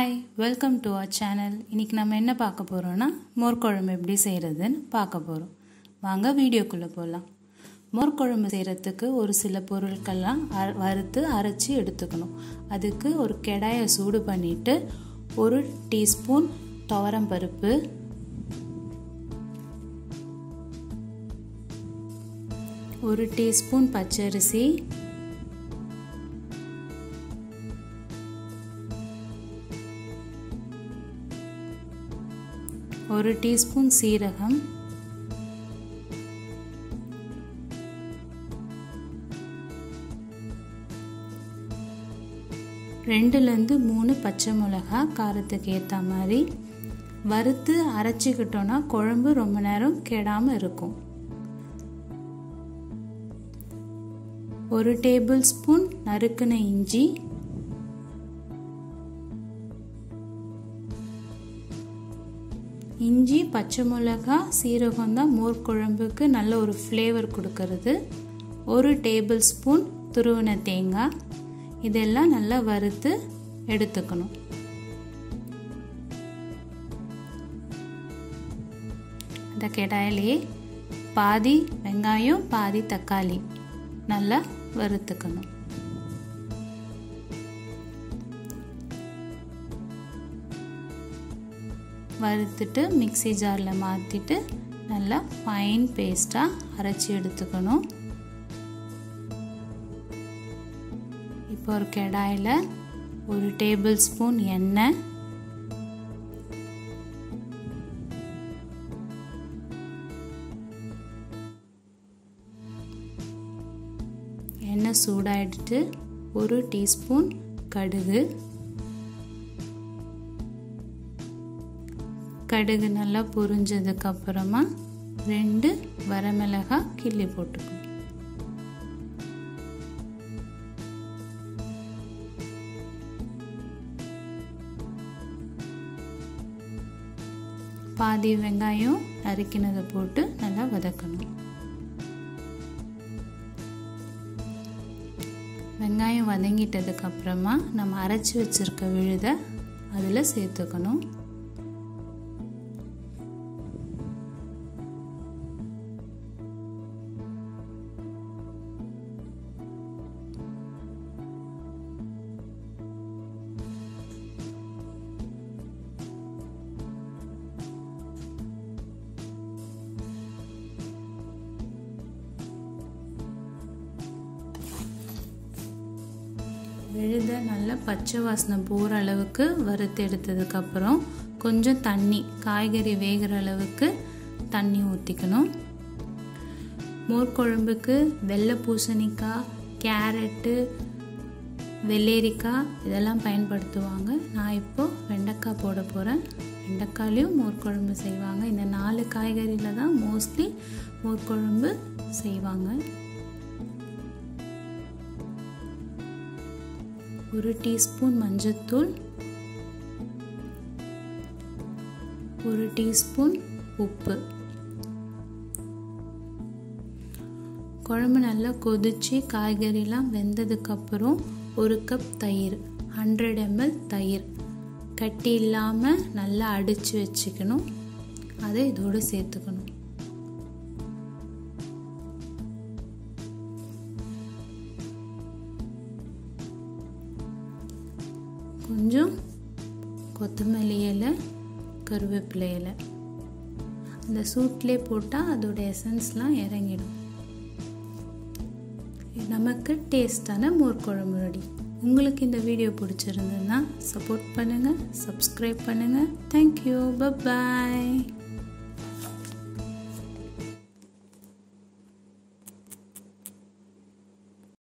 hi welcome to our channel இன்றைக்கி நம்ம என்ன பார்க்க போகிறோன்னா மோர் குழம்பு எப்படி செய்கிறதுன்னு பார்க்க போகிறோம் வாங்க வீடியோக்குள்ளே போகலாம் மோர் குழம்பு செய்கிறதுக்கு ஒரு சில பொருட்கள்லாம் அ வறுத்து அரைச்சி எடுத்துக்கணும் அதுக்கு ஒரு கெடாயை சூடு பண்ணிவிட்டு ஒரு டீஸ்பூன் துவரம் பருப்பு ஒரு டீஸ்பூன் பச்சரிசி ஒரு டீஸ்பூன் சீரகம் ரெண்டுலேருந்து மூணு பச்சை மிளகா காரத்துக்கு ஏற்ற மாதிரி வறுத்து அரைச்சிக்கிட்டோன்னா குழம்பு ரொம்ப நேரம் கெடாமல் இருக்கும் ஒரு டேபிள் ஸ்பூன் நறுக்கின இஞ்சி இஞ்சி பச்சை மிளகா சீரகம் தான் மோர் குழம்புக்கு நல்ல ஒரு ஃப்ளேவர் கொடுக்கறது ஒரு டேபிள் ஸ்பூன் துருவின தேங்காய் இதெல்லாம் நல்லா வறுத்து எடுத்துக்கணும் இந்த கெடாயிலே பாதி வெங்காயம் பாதி தக்காளி நல்லா வறுத்துக்கணும் வறுத்துட்டு மிக்சி ஜாரில் மாற்றிட்டு நல்லா ஃபைன் பேஸ்ட்டாக அரைச்சி எடுத்துக்கணும் இப்போ ஒரு கடாயில் ஒரு டேபிள் ஸ்பூன் எண்ணெய் எண்ணெய் சூடாயிட்டு ஒரு டீஸ்பூன் கடுகு கடுகு நல்லா பொரிஞ்சதுக்கு அப்புறமா ரெண்டு வரமிளகாய் கிள்ளி போட்டுக்கணும் பாதி வெங்காயம் நறுக்கினதை போட்டு நல்லா வதக்கணும் வெங்காயம் வதங்கிட்டதுக்கு அப்புறமா நம்ம அரைச்சி வச்சிருக்க விழுத அதில் சேர்த்துக்கணும் விழுத நல்லா பச்சை வாசனை போகிற அளவுக்கு வறுத்து எடுத்ததுக்கப்புறம் கொஞ்சம் தண்ணி காய்கறி வேகிற அளவுக்கு தண்ணி ஊற்றிக்கணும் மோர் குழம்புக்கு வெள்ளை பூசணிக்காய் கேரட்டு வெள்ளேரிக்காய் இதெல்லாம் பயன்படுத்துவாங்க நான் இப்போது வெண்டைக்காய் போட போகிறேன் வெண்டைக்காய்லேயும் மோர் குழம்பு செய்வாங்க இந்த நாலு காய்கறியில் தான் மோஸ்ட்லி மோர் குழம்பு செய்வாங்க ஒரு டீஸ்பூன் மஞ்சத்தூள் ஒரு டீஸ்பூன் உப்பு குழம்பு நல்லா கொதிச்சு காய்கறிலாம் வெந்ததுக்கப்புறம் ஒரு கப் தயிர் ஹண்ட்ரட் எம்எல் தயிர் கட்டி இல்லாமல் நல்லா அடித்து வச்சுக்கணும் அதை இதோடு சேர்த்துக்கணும் கொஞ்சம் கொத்தமல்லி இலை கருவேப்பிலை இலை அந்த சூட்லே போட்டால் அதோட எசன்ஸ்லாம் இறங்கிடும் நமக்கு டேஸ்டான மோர் குழம்பு ரெடி உங்களுக்கு இந்த வீடியோ பிடிச்சிருந்ததுன்னா சப்போர்ட் பண்ணுங்கள் சப்ஸ்கிரைப் பண்ணுங்கள் தேங்க்யூ பபாய்